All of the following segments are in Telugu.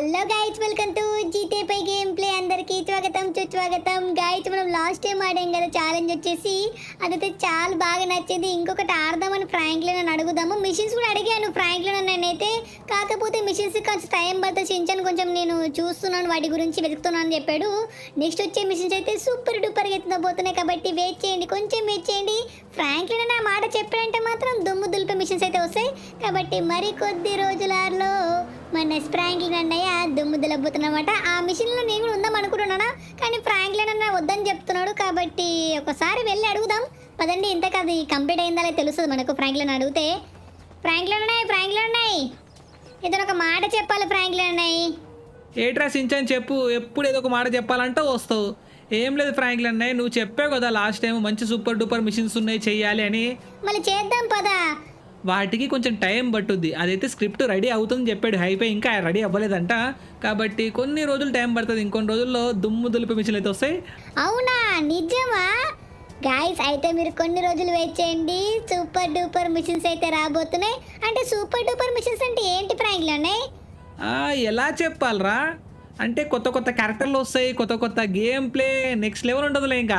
Hello guys welcome to GTA five gameplay అందరికి స్వాగతం సుస్వాగతం గాయస్ మనం లాస్ట్ టైం ఆడాం కదా ఛాలెంజ్ వచ్చేసి అదైతే చాలా బాగా నచ్చింది ఇంకొకటి ఆడదామని ఫ్రాంక్లో నన్ను అడుగుదాము మిషన్స్ కూడా అడిగాను ఫ్రాంక్లో నేనైతే కాకపోతే మిషన్స్ కొంచెం టైం పడుతుంది చించాను కొంచెం నేను చూస్తున్నాను వాటి గురించి వెతుకుతున్నాను అని చెప్పాడు నెక్స్ట్ వచ్చే మిషన్స్ అయితే సూపర్ డూపర్గా ఎత్తునబోతున్నాయి కాబట్టి వెయిట్ చేయండి కొంచెం వెయిట్ చేయండి ఫ్రాంక్లో నా మాట చెప్పారంటే మాత్రం దుమ్ము దులిపే మిషన్స్ అయితే వస్తాయి కాబట్టి మరి కొద్ది రోజులలో మన ఫ్రాంక్లిన్ అన్నయ్య దుమ్ము దులబోతున్నమాట ఆ మిషన్లో నేను కూడా ఉందాం అనుకుంటున్నానా కానీ ఫ్రాంక్లిన్ అన్న వద్దని చెప్తున్నాడు కాబట్టి ఒకసారి వెళ్ళి అడుగుదాం పదండి ఇంతకు అది కంప్లీట్ అయిందా లేదో తెలుస్తుంది మనకు ఫ్రాంక్లిన్ అడిగితే ఫ్రాంక్లిన్ అన్నాయి ఫ్రాంక్లిన్ అన్నాయి ఇతను ఒక మాట చెప్పాలి ఫ్రాంక్లిన్ అన్నాయి ఏట్రా సించని చెప్పు ఎప్పుడు ఏదో ఒక మాట చెప్పాలంటే వస్తావు ఏం లేదు ఫ్రాంక్లీ అన్నయ్య నువ్వు చెప్పావు కదా లాస్ట్ టైం మంచి సూపర్ డూపర్ మిషన్స్ ఉన్నాయి చెయ్యాలి అని మళ్ళీ చేద్దాం పదా వాటికి కొంచెం టైం పట్టుద్ది అదైతే స్క్రిప్ట్ రెడీ అవుతుందని చెప్పాడు హైపై ఇంకా రెడీ అవ్వలేదంట కాబట్టి కొన్ని రోజులు టైం పడుతుంది ఇంకొన్ని రోజుల్లో దుమ్ము దులిపే మిషన్లు అయితే వస్తాయి అవునా నిజమా గాయస్ అయితే మీరు కొన్ని రోజులు వెయిట్ చేయండి సూపర్ డూపర్ మిషన్స్ అయితే రాబోతున్నాయి అంటే సూపర్ డూపర్ మిషన్స్ అంటే ఏంటి ఫ్రాంక్లిన్ అన్నాయి ఆ, ఎలా చెప్పాలరా అంటే కొత్త కొత్త క్యారెక్టర్లు వస్తాయి కొత్త కొత్త గేమ్ ప్లే నెక్స్ట్ లెవెల్ ఉంటుందిలే ఇంకా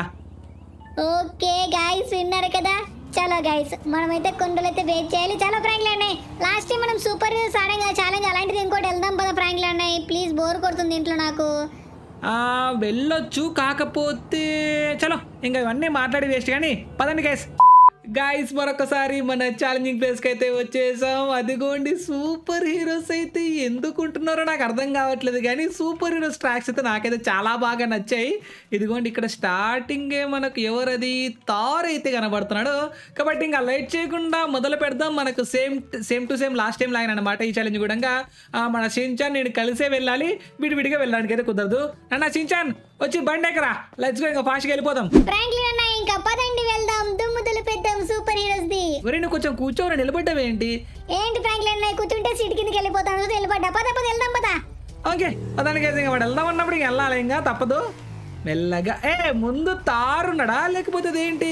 ఓకే గాయస్ విన్నారు కదా చలో గాయస్ మనమైతే కొన్ని రోజులు అయితే వెయిట్ చేయాలి చాలా ఫ్రాంక్లు అన్నాయి లాస్ట్ టైం మనం సూపర్ ఆడాం కదా ఛాలెంజ్ అలాంటిది ఇంకోటి వెళ్దాం పద ఫ్రాంక్లు అన్నాయి ప్లీజ్ బోర్ కొడుతుంది ఇంట్లో నాకు ఆ, వెళ్ళొచ్చు కాకపోతే చలో ఇంకా ఇవన్నీ మాట్లాడి వేస్ట్ కానీ పదండి గైస్ గాయస్ మరొకసారి మన ఛాలెంజింగ్ ప్లేస్కి అయితే వచ్చేసాం అదిగోండి సూపర్ హీరోస్ అయితే ఎందుకుంటున్నారో నాకు అర్థం కావట్లేదు కానీ సూపర్ హీరోస్ ట్రాక్స్ అయితే నాకైతే చాలా బాగా నచ్చాయి ఇదిగోండి ఇక్కడ స్టార్టింగే మనకు ఎవరది తార్ అయితే కనబడుతున్నాడు కాబట్టి ఇంకా లైట్ చేయకుండా మొదలు పెడదాం మనకు same same to same last time లాగిన అనమాట ఈ ఛాలెంజ్ కూడా ఆ, మన షించాన్ నేను కలిసే వెళ్ళాలి విడివిడిగా వెళ్ళడానికి అయితే కుదరదు అన్న షించాన్ వచ్చి బండి ఎక్కరా లెట్స్ గో ఇంకా ఫాస్ట్గా వెళ్ళిపోదాం ఫ్రాంక్లిన్ అన్నాయి ఇంకా పదండి వెళ్దాం దుమ్ము దులిపేద్దాం సూపర్ హీరోస్ ది ఒరే నువ్వు కొంచెం కూర్చోని నిలబడ్డావేంటి ఏంటి ఫ్రాంక్లిన్ అన్నాయి కూర్చుంటే సీట్ కిందకి వెళ్ళిపోతాను వెళ్ళిపోతా పద పద వెళ్దాం పద ఓకే పదానికి ఇంకా వాడు వెళ్దాం అన్నప్పుడు ఇంకా వెళ్ళాలి ఇంకా తప్పదు మెల్లగా ఏ ముందు తారున్నాడా లేకపోతే అదేంటి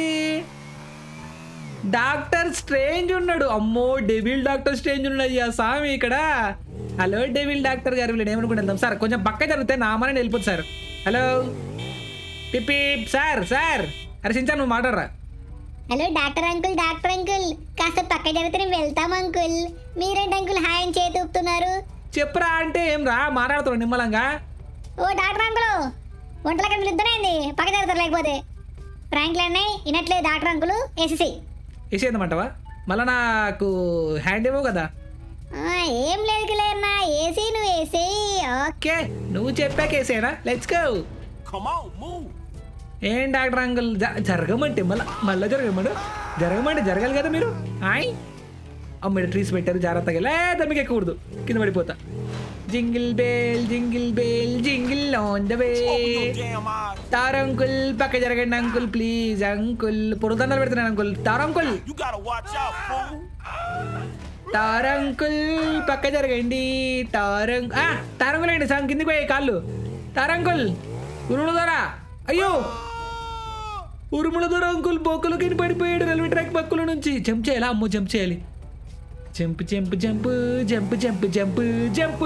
డాక్టర్ స్ట్రేంజ్ ఉన్నాడు అమ్మో డెవిల్ డాక్టర్ స్ట్రేంజ్ ఉన్నాడు అయ్యా స్వామి ఇక్కడ హలో డెవిల్ డాక్టర్ గారు వీళ్ళు ఏమనుకుంటే వెళ్దాం సార్ కొంచెం పక్క జరిగితే నా మన వెళ్ళిపోతుంది సార్ హలో పిప్పి సార్ సార్ అరే సించా నువ్వు మాట్లాడరా hello doctor uncle doctor uncle కాస్త పక్క జరిగితే నేను వెళ్తాం అంకుల్ మీరేంటి అంకుల్ హాయ్ అని చేతి ఊపుతున్నారు చెప్పురా అంటే ఏం రా మాట్లాడుతున్నావు నిమ్మలంగా ఓ డాక్టర్ అంకుల్ ఒంటల కింద ఇద్దరైంది పక్క జరుగుతారు లేకపోతే ఫ్రాంక్లీ అన్నయ్య వినట్లేదు డాక్టర్ అంకుల్ వేసేసి వేసేయమంటావా మళ్ళీ నాకు హ్యాండ్ ఇవ్వవు కదా ఏం లేదు లేదన్నా ఏసీ నువ్వు వేసేయి ఓకే నువ్వు చెప్పాక వేసేనా let's go Come on, move. ఏం డాక్టర్ అంకుల్ జ- జరగమంటే మళ్ళీ మళ్ళీ జరగమను జరగమంటే జరగాలి కదా మీరు హాయ్ అమ్మ ట్రీస్ పెట్టారు జాగ్రత్తగా లేదా మీకు ఎక్కకూడదు కింద పడిపోతా jingle bell jingle bell jingle on the way Open your damn eyes. తార్ అంకుల్ పక్క జరగండి అంకుల్ ప్లీజ్ అంకుల్ పొరుదండలు పెడుతున్నాను అంకుల్ తార్ uncle You gotta watch out, fool. తారంకుల్ పక్క జరగండి తారం ఆ, తారంకుల్ అండి సాంగ్ కిందికి పోయి కాళ్ళు తారంకుల్ ఉరుముల ద్వారా అయ్యో ఉరుముల ద్వారా అంకుల్ బొక్కలు కింద పడిపోయాడు రైల్వే ట్రాక్ పక్కల నుంచి జంప్ చేయాలా అమ్మో జంప్ చేయాలి jump jump jump jump jump jump jump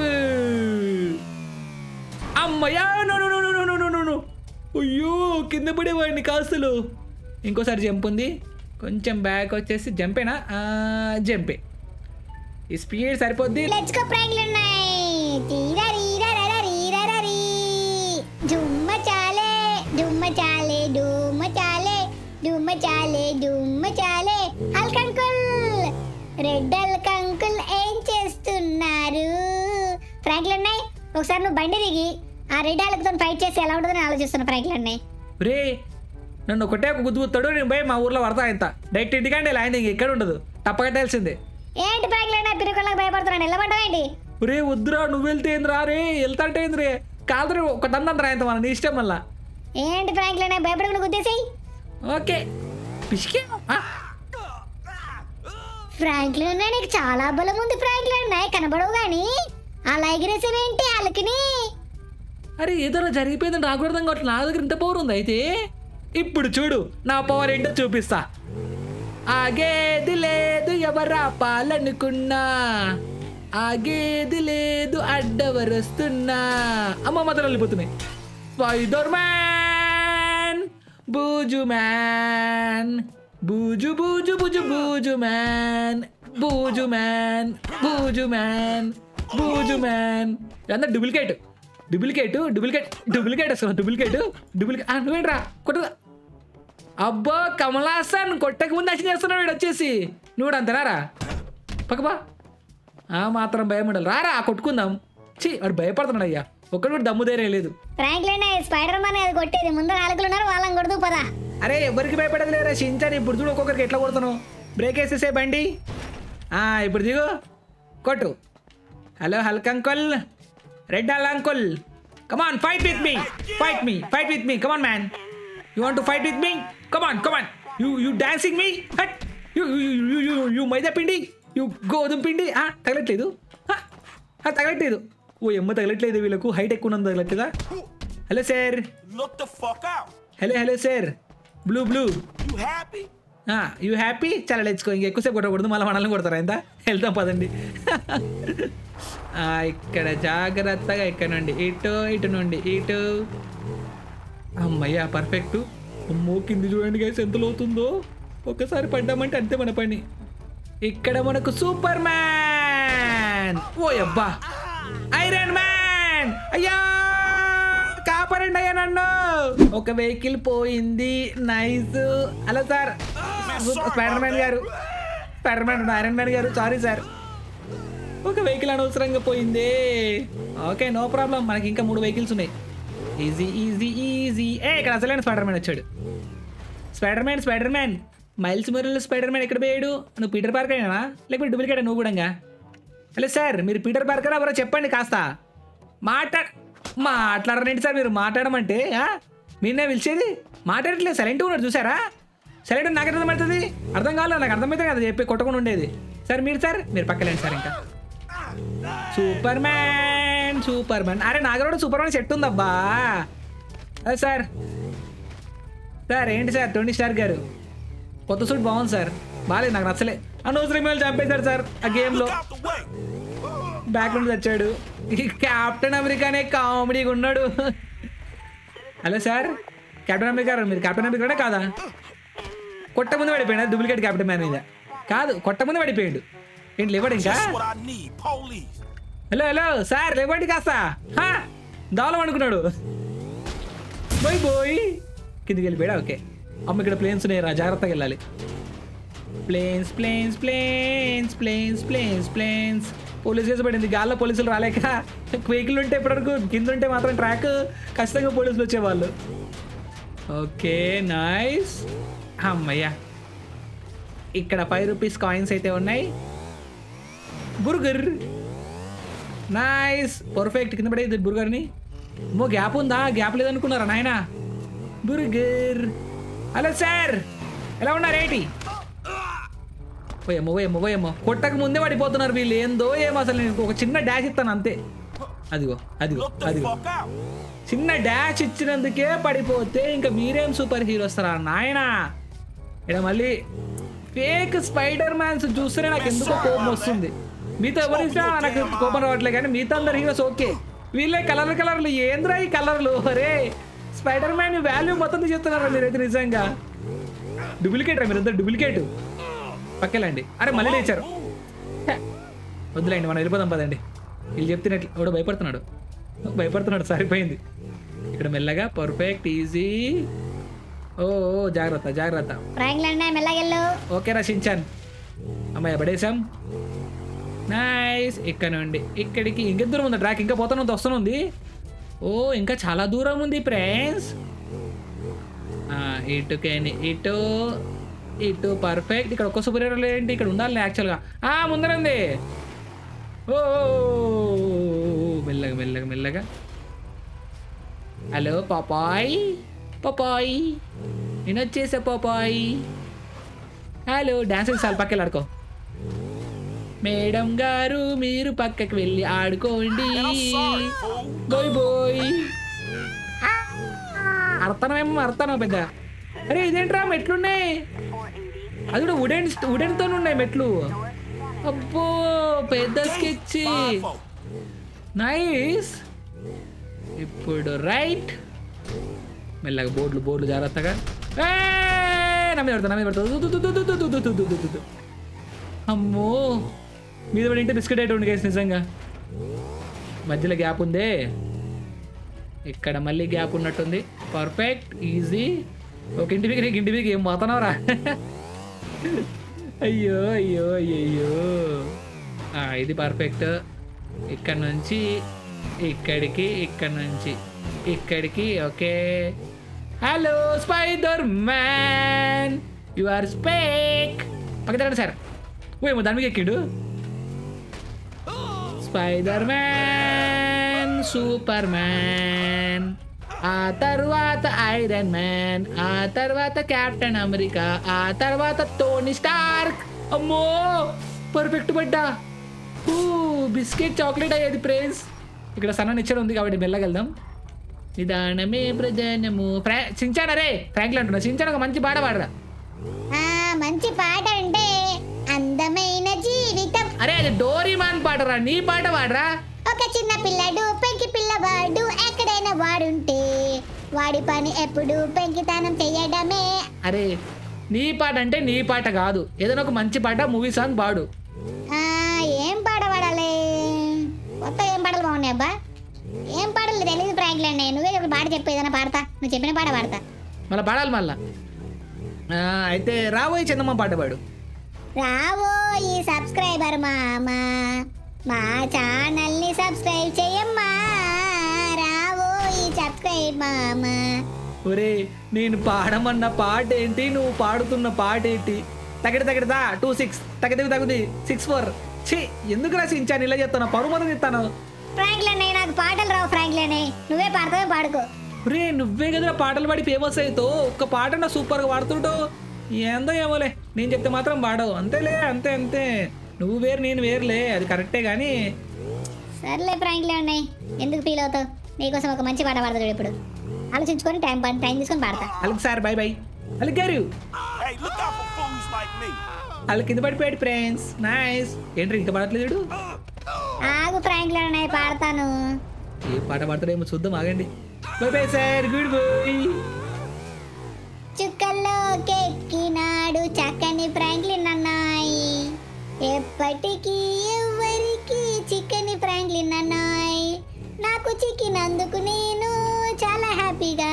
అమ్మయ్యా no no no no no no no no అయ్యో కింద పడేవాడిని కాస్తులు ఇంకోసారి జంప్ ఉంది కొంచెం బ్యాక్ వచ్చేసి జంపేనా ఆ, జంపే ఈ స్పీడ్ సరిపోద్ది లెట్స్ గో ఫ్రాంక్లీ అన్నాయి తీరా రీరా రరా రీరా రరీ జుమ్మ చాలే జుమ్మ చాలే డుమ్మ చాలే డుమ్మ చాలే డుమ్మ చాలే అల్కంకుల్ రెడ్ అల్కంకుల్ ఏం చేస్తున్నారు ఫ్రాంక్లీ అన్నాయి ఒకసారి నువ్వు బండి దిగి ఆ రెడ్ అల్కతో ఫైట్ చేసి ఎలా ఉంటుందని ఆలోచిస్తున్నా ఫ్రాంక్లీ అన్నాయి రే నన్ను ఒకటే ఒక గుద్దు గుత్తాడు నేను పోయి మా ఊర్లో పడతా ఇంత డైరెక్ట్ ఇంటికంటే ల్యాండింగ్ ఎక్కడ ఉండదు తప్పకట్టాల్సిందే ఏంటి ఫ్రాంక్లీ అన్నాయి పిరుకులకు భయపడుతున్నాను వెళ్ళమంటావేంటి రే వద్దురా నువ్వు వెళ్తే ఏందిరా రే వెళ్తాంటే ఏంద్రే కాదు ఒక దందంతరా ఇంత మన నీ ఇష్టం మళ్ళా ఏంటి ఫ్రాంక్లీ అన్నాయి భయపడకుండా గుద్దేసేయి ఓకే పిసికే ఆ, ఫ్రాంక్లిన్ అన్నయ్య నీకు చాలా బలం ఉంది ఫ్రాంక్లిన్ అన్నయ్య కనబడవు గాని అలా ఎగిరేసేవేంటి అలకిని అరే ఏదో జరిగిపోయిందని నాకు కూడా అర్థం కావట్లేదు నా దగ్గర ఇంత పవర్ ఉంది అయితే ఇప్పుడు చూడు నా పవర్ ఏంటో చూపిస్తా ఆగేది లేదు ఎవరా పాలనుకున్నా ఆగేది లేదు అడ్డవరొస్తున్నా అమ్మ మాత్రం వెళ్ళిపోతున్నాయి స్పైడర్ మ్యాన్ బూజు మ్యాన్ బూజు బూజు బూజు బూజు మ్యాన్ బూజు మ్యాన్ బూజు మ్యాన్ బూజు మ్యాన్ ఇదంతా డూప్లికేట్ డూప్లికేట్ డూప్లికేట్ డూప్లికేట్ అసలు డూప్లికేట్ డూప్లికేట్ నువ్వేంట్రా కొట్టుదా అబ్బో కమలాసన్ కొట్టక ముందు అచ్చి చేస్తున్నావు వీడు వచ్చేసి నువ్వు కూడా అంతేనారా పక్కపా ఆ మాత్రం భయం ఉండాలి రారా కొట్టుకుందాం ఛీ వాడు భయపడుతున్నాడు అయ్యా ఒక్కడు కూడా దమ్ము ధైర్యం లేదు ఫ్రాంక్లిన్ స్పైడర్ మ్యాన్ అది కొట్టేది ముందు నాలుగులు ఉన్నారు వాళ్ళని కొడుతూ పదా అరే ఎవరికి భయపడదు లేరా షించాని ఇప్పుడు చూడు ఒక్కొక్కరికి ఎట్లా కొడుతున్నావు బ్రేక్ వేసేసే బండి ఆ, ఇప్పుడు దిగు కొట్టు hello Hulk uncle red Hulk uncle come on fight with me fight me fight with me come on man you want to fight with me come on come on you you dancing మీ హట్ యూ యూ యూ యూ మైదా పిండి యూ గోధుమ పిండి ఆ, తగలట్లేదు ఆ, ఆ, తగలట్లేదు ఓ ఎమ్మ తగలట్లేదు వీళ్ళకు హైట్ ఎక్కువ ఉన్నది తగలట్లేదా hello sir Look the fuck out. Hello hello sir blue blue You happy? You happy చాలా లేచుకో ఇంక ఎక్కువసేపు కొట్టకూడదు మళ్ళీ మనల్ని కొడతారా ఎంత వెళ్తాం పదండి ఆ, ఇక్కడ జాగ్రత్తగా ఇక్కడ నుండి ఇటు ఇటు నుండి ఇటు అమ్మయ్యా పర్ఫెక్ట్ అమ్మో కింది చూడండి గైస్ ఎంత లోతుందో ఒక్కసారి పడ్డామంటే అంతే మన పని ఇక్కడ మనకు సూపర్ మ్యాన్ ఓ అబ్బా ఐరన్ మ్యాన్ అయ్యా కాపాడండి అయ్యా నన్ను ఒక వెహికల్ పోయింది nice hello sir Spiderman గారు స్పైడర్ మ్యాన్ ఐరన్ మ్యాన్ గారు సారీ సార్ ఒక వెహికల్ అనవసరంగా పోయింది ఓకే నో ప్రాబ్లం మనకి ఇంకా మూడు వెహికల్స్ ఉన్నాయి ఈజీ ఈజీ ఈజీ ఏ ఇక్కడ అసలైన స్పైడర్ మ్యాన్ వచ్చాడు Spiderman Spiderman Miles Morales Spiderman ఎక్కడ పోయాడు నువ్వు పీటర్ పార్కర్ అయినా లేకపోతే డూప్లికేట్ నువ్వు కూడా హలో సార్ మీరు పీటర్ పార్కర్ ఎవరో చెప్పండి కాస్త మాట్లాడ మాట్లాడరండి సార్ మీరు మాట్లాడమంటే ఆ? మీరే పిలిచేది మాట్లాడట్లేదు సైలెంట్ ఉన్నాడు చూసారా సైలెంట్ నాకు అర్థం అవుతుంది అర్థం కావాలి నాకు అర్థమైతే కదా చెప్పి కొట్టకుండా ఉండేది సార్ మీరు సార్ మీరు పక్కలేండి సార్ ఇంకా సూపర్ మ్యాన్ సూపర్ మ్యాన్ అరే నాగరోడు సూపర్ మ్యాన్ సెట్ ఉందబ్బా అదే సార్ సార్ ఏంటి సార్ టోనీ స్టార్ గారు కొత్త సూట్ బాగుంది సార్ బాగాలేదు నాకు నచ్చలే అనవసరం మేము చంపేశారు సార్ ఆ గేమ్లో Look out the way. Back నుండి తెచ్చాడు ఈ కెప్టెన్ అమెరికానే కామెడీగా ఉన్నాడు హలో సార్ కెప్టెన్ అమెరికా మీరు కెప్టెన్ అమెరికానే కాదా కొట్ట ముందు పడిపోయాడు డూప్లికేట్ కెప్టెన్ మ్యాన్ మీద కాదు కొట్ట ముందు పడిపోయాడు ఏంటి లేవాడు ఇంకా Just what I need. Police. Hello hello sir లేవండి కాస్త హా, దావలం అనుకున్నాడు బోయ్ బోయ్ కిందికి వెళ్ళిపోయాడా ఓకే అమ్మ ఇక్కడ ప్లేన్స్ ఉన్నాయి రా జాగ్రత్తగా వెళ్ళాలి planes planes planes planes planes planes police case పడింది గాల్లో పోలీసులు రాలేక వెహికల్ ఉంటే ఇప్పటివరకు కింద ఉంటే మాత్రం ట్రాక్ ఖచ్చితంగా పోలీసులు వచ్చేవాళ్ళు ఓకే నైస్ అమ్మయ్యా ఇక్కడ ఫైవ్ రూపీస్ కాయిన్స్ అయితే ఉన్నాయి బుర్గర్ నైస్ పర్ఫెక్ట్ కింద పడేది బుర్గర్ని మో గ్యాప్ ఉందా గ్యాప్ లేదనుకున్నారా నాయన బుర్గర్ హలో సార్ ఎలా ఉన్నారు ఏంటి పోయమ్మో పోయమ్మో పోయమ్మో కొట్టక ముందే పడిపోతున్నారు వీళ్ళు ఏందో ఏమో అసలు నేను ఒక చిన్న డాష్ ఇస్తాను అంతే అదిగో అదిగో Look the అదిగో fuck out. చిన్న డాష్ ఇచ్చినందుకే పడిపోతే ఇంకా మీరేం సూపర్ హీరో వస్తారా నాయనా ఇక్కడ మళ్ళీ ఫేక్ స్పైడర్ మ్యాన్స్ చూస్తేనే నాకు ఎందుకో కోపం వస్తుంది మీతో ఎవరిచ్చినా నాకు కోపం రావట్లేదు కానీ మిగతా అందరు హీరోస్ ఓకే వీళ్ళే కలర్ కలర్లు ఏంద్రా ఈ కలర్లు అరే స్పైడర్ మ్యాన్ వాల్యూ మొత్తం తీసేస్తున్నారా మీరైతే నిజంగా డూప్లికేట్ రా మీరంతా డూప్లికేట్ పక్కెళ్ళండి అరే మళ్ళీ లేచారు హే, వద్దులేండి మనం వెళ్ళిపోదాం పదండి వీళ్ళు చెప్తున్నట్లు ఎవడో భయపడుతున్నాడు భయపడుతున్నాడు సరిపోయింది ఇక్కడ మెల్లగా పర్ఫెక్ట్ ఈజీ ఓ ఓ, జాగ్రత్త జాగ్రత్త ఫ్రాంక్లిన్ మెల్లగెళ్ళు ఓకే రచించాను అమ్మాయి పడేసాం నైస్ ఇక్కడ నుండి ఇక్కడికి ఇంకెంత దూరం ఉంది ట్రాక్ ఇంకా పోతాను వస్తుంది ఓ ఇంకా చాలా దూరం ఉంది ఫ్రెండ్స్ ఇటుకేని ఇటు ఇటు పర్ఫెక్ట్ ఇక్కడ ఒక్క సూపర్ హీరో ఏంటి ఇక్కడ ఉండాలి యాక్చువల్గా ఆ ముందర ఉంది ఓ ఓ, ఓ, ఓ, మెల్లగా మెల్లగా మెల్లగా హలో పాపాయ్ పాపాయ్ నేను వచ్చేసా పాపాయ్ హలో డాన్స్ చాలు పక్కకి ఆడుకో మేడం గారు మీరు పక్కకి వెళ్ళి ఆడుకోండి Man, I'm sorry, fool. బోయ్ బోయ్ అర్థనమేమో అర్థనం పెద్ద అరే ఇదేంట్రా మెట్లున్నాయి అది కూడా వుడెన్ వుడెన్తో ఉన్నాయి మెట్లు అబ్బో పెద్ద స్కెచ్ Five, four. నైస్ ఇప్పుడు రైట్ మెల్లగా బోర్డులు బోర్డులు జాగ్రత్తగా ఏయ్! నా మీద పడతా నా మీద పడతా దు, దు, దు, దు, దు, దు, దు, దు, దు, దు, దు, దు. అమ్మో మీద పడి ఇంటే బిస్కెట్ అయితే కేసు నిజంగా మధ్యలో గ్యాప్ ఉందే ఇక్కడ మళ్ళీ గ్యాప్ ఉన్నట్టుంది పర్ఫెక్ట్ ఈజీ ఒక ఇంటి దగ్గర ఇంటి దగ్గర ఏం పోతున్నావురా అయ్యో అయ్యో అయ్యో ఆ, ఇది పర్ఫెక్ట్ ఇక్కడ నుంచి ఇక్కడికి ఇక్కడ నుంచి ఇక్కడికి okay hello Spider Man you are స్పేక్ పక్కన తిరగండి సార్ ఓ ఏమో దాని మీద ఎక్కిడు స్పైడర్ మ్యాన్ సూపర్ మ్యాన్ ఆ తర్వాత ఐరన్ మ్యాన్ ఆ తర్వాత కెప్టెన్ అమెరికా ఆ తర్వాత టోనీ స్టార్క్ అమ్మో పర్ఫెక్ట్ పడ్డా ఊ బిస్కెట్ చాక్లెట్ అయ్యేది ప్రేజ్ ఇక్కడ సన్న నిచ్చడం ఉంది కాబట్టి మెల్లగెళ్దాం నిదానమే ప్రధానము ఫ్రా సించానా రే ఫ్రాంక్లు అంటున్నా సించాన ఒక మంచి పాట పాడరా ఆ మంచి పాట అంటే అందమైన జీవితం అరే అది డోరీమాన్ పాటరా నీ పాట పాడరా ఒక చిన్న పిల్లడు పెంకి పిల్లవాడు ఎక్కడైనా వాడుంటే వాడి పని ఎప్పుడు పెంకితనం చెయ్యడమే అరే నీ పాట అంటే నీ పాట కాదు ఏదైనా ఒక మంచి పాట మూవీ సాంగ్ పాడు ఆ, ఏం పాట పాడాలి కొత్త ఏం పాటలు బాగున్నాయి అబ్బా ఏం పాటలు తెలియదు ప్రాంక్లీ అండి నువ్వే ఒక పాట చెప్పు ఏదైనా పాడతా నువ్వు చెప్పిన పాట పాడతా మళ్ళీ పాడాలి మళ్ళా ఆ, అయితే రాబోయే చందమ్మ పాట పాడు రావో ఈ సబ్స్క్రైబర్ మామ మా ఛానల్ ని సబ్స్క్రైబ్ చేయమ్మా రావో ఈ సబ్స్క్రైబ్ మామ ఒరే నేను పాడమన్న పాట ఏంటి నువ్వు పాడుతున్న పాట ఏంటి తగిడి తగిడిదా టూ సిక్స్ తగదివి తగుది సిక్స్ ఫోర్ ఛీ ఎందుకు రాసించాను ఇలా చెప్తాను పరుమని చెప్తాను ఫ్రాంక్లీ అన్నయ్య నాకు పాటలు రావు ఫ్రాంక్లీ అన్నయ్య నువ్వే పాడతావే పాడుకో రే నువ్వే కదా పాటలు పాడి ఫేమస్ అవుతావు ఒక్క పాట నా సూపర్గా పాడుతుంటావు ఏందో ఏమోలే నేను చెప్తే మాత్రం పాడవు అంతేలే అంతే అంతే నువ్వు వేరు నేను వేరులే అది కరెక్టే కానీ సర్లే ఫ్రాంక్లీ అన్నయ్య ఎందుకు ఫీల్ అవుతావు నీకోసం ఒక మంచి పాట పాడతాడు ఇప్పుడు ఆలోచించుకొని టైం పా- టైం తీసుకొని పాడతా అలకి సార్ బాయ్ బాయ్ అలకి గారు Hey, look out for fools like me. వాళ్ళ కింద పడిపోయాడు ఫ్రెండ్స్ నైస్ ఏంటి ఇంకా పడట్లేదు ఆగు ఫ్రాంక్లీ అన్నయ్య పాడతాను ఏ పాట పాడతాడేమో చూద్దాం ఆగండి bye bye sir good boy చుక్కల్లో కెక్కినాడు చక్కని ఫ్రాంక్లిన్ అన్నాయి ఎప్పటికీ ఎవ్వరికి చిక్కని ఫ్రాంక్లిన్ అన్నాయి నాకు చిక్కినందుకు నేను చాలా హ్యాపీగా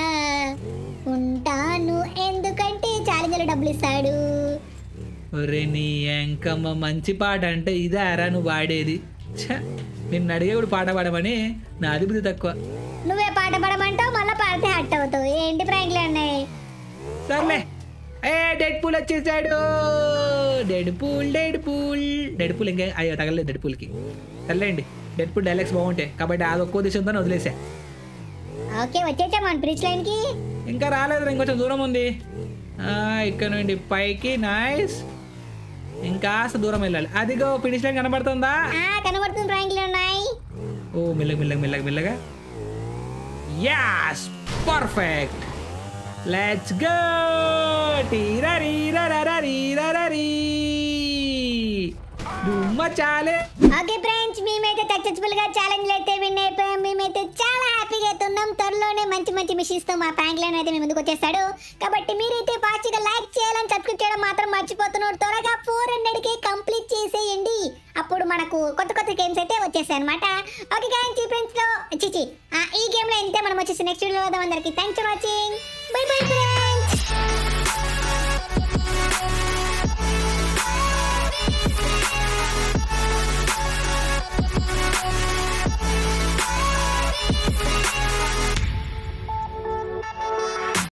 ఉంటాను ఎందుకంటే ఛాలెంజ్లో డబ్బులు ఇస్తాడు ఒరే నీ ఎంకమ్మ మంచి పాట అంటే ఇదారా నువ్వు పాడేది ఛ, నిన్ను అడిగే కూడా పాట పాడమని నా అధిపతి తక్కువ నువ్వే పాట పాడమంటావు మళ్ళీ పాడితే హట్ అవుతావు ఏంటి ఫ్రాంక్లిన్ అన్నాయి సర్లే ఏ డెడ్ పూల్ వచ్చేసాడు Deadpool Deadpool Deadpool ఇంకా అయ్యో తగలేదు డెడ్ పూల్కి సర్లేండి డెడ్ పూల్ డైలాగ్స్ బాగుంటాయి కాబట్టి అది ఒక్కో దిశంతో వదిలేసా ఓకే వచ్చేచ్చా మన బ్రిడ్జ్ లైన్కి ఇంకా రాలేదు ఇంకొంచెం దూరం ఉంది ఆ, ఇక్కడ నుండి పైకి నైస్ ఇంకాస్త దూరం వెళ్ళాలి అదిగో ఫినిష్ లైన్ కనబడుతుందా ఆ, కనబడుతుంది ఫ్రాంక్లిన్ అన్నాయి ఓ మెల్లగా మెల్లగా మెల్లగా మెల్లగా యాస్ పర్ఫెక్ట్ లెట్స్ గో దుమ్మ చాలే ఓకే ఫ్రెండ్స్ మేమైతే సక్సెస్ఫుల్ గా ఛాలెంజ్ అయితే విన్ అయిపోయాం మేమైతే చాలా హ్యాపీగా అయితే ఉన్నాం త్వరలోనే మంచి మంచి మిషన్స్ తో మా ప్రాంక్ లైన్ అయితే మీ ముందుకు వచ్చేస్తాడు కాబట్టి మీరైతే ఫాస్ట్ గా లైక్ చేయాలని సబ్స్క్రైబ్ చేయడం మాత్రం మర్చిపోతున్నారు త్వరగా ఫోర్ హండ్రెడ్ కి కంప్లీట్ చేసేయండి అప్పుడు మనకు కొత్త కొత్త గేమ్స్ అయితే వచ్చేసాయి అనమాట ఓకే గాయస్ ఈ ఫ్రెండ్స్ లో చిచి ఈ గేమ్ లో ఇంతే మనం వచ్చేసి నెక్స్ట్ వీడియో అందరికి thanks for watching bye by